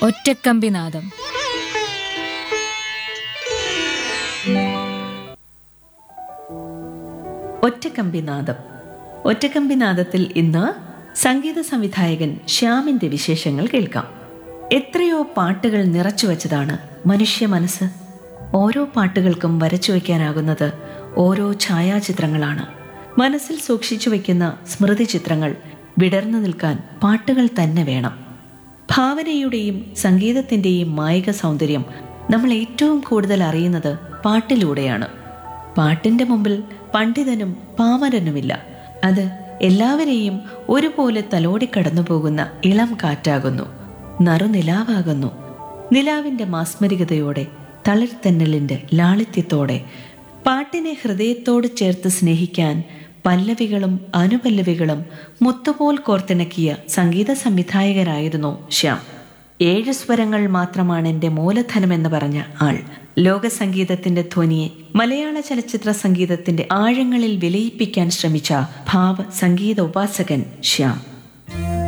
ഒറ്റക്കമ്പിനാദം ഒറ്റക്കമ്പിനാദം ഒറ്റക്കമ്പിനാദത്തിൽ ഇന്ന് സംഗീത സംവിധായകൻ ശ്യാമിന്റെ വിശേഷങ്ങൾ കേൾക്കാം എത്രയോ പാട്ടുകൾ നിറച്ചു വച്ചതാണ് മനുഷ്യ മനസ്സ് ഓരോ പാട്ടുകൾക്കും വരച്ചു വയ്ക്കാനാകുന്നത് ഓരോ ഛായാചിത്രങ്ങളാണ് മനസ്സിൽ സൂക്ഷിച്ചു വയ്ക്കുന്ന സ്മൃതി ചിത്രങ്ങൾ വിടർന്നു നിൽക്കാൻ പാട്ടുകൾ തന്നെ വേണം ഭാവനയുടെയും സംഗീതത്തിൻ്റെയും മായിക സൗന്ദര്യം നമ്മൾ ഏറ്റവും കൂടുതൽ അറിയുന്നത് പാട്ടിലൂടെയാണ് പാട്ടിന്റെ മുമ്പിൽ പണ്ഡിതനും പാമരനുമില്ല അത് എല്ലാവരെയും ഒരുപോലെ തലോടി കടന്നു പോകുന്ന ഇളം കാറ്റാകുന്നു നറുനിലാവാകുന്നു നിലാവിന്റെ മാസ്മരികതയോടെ തളിർത്തന്നലിന്റെ ലാളിത്യത്തോടെ പാട്ടിനെ ഹൃദയത്തോട് ചേർത്ത് സ്നേഹിക്കാൻ പല്ലവികളും അനുപല്ലവികളും മുത്തുപോൽ കോർത്തിണക്കിയ സംഗീത സംവിധായകരായിരുന്നു ശ്യാം ഏഴ് സ്വരങ്ങൾ മാത്രമാണ് എൻ്റെ മൂലധനമെന്ന് പറഞ്ഞ ആൾ ലോക സംഗീതത്തിന്റെ ധ്വനിയെ മലയാള ചലച്ചിത്ര സംഗീതത്തിന്റെ ആഴങ്ങളിൽ വിലയിപ്പിക്കാൻ ശ്രമിച്ച ഭാവ സംഗീത ഉപാസകൻ ശ്യാം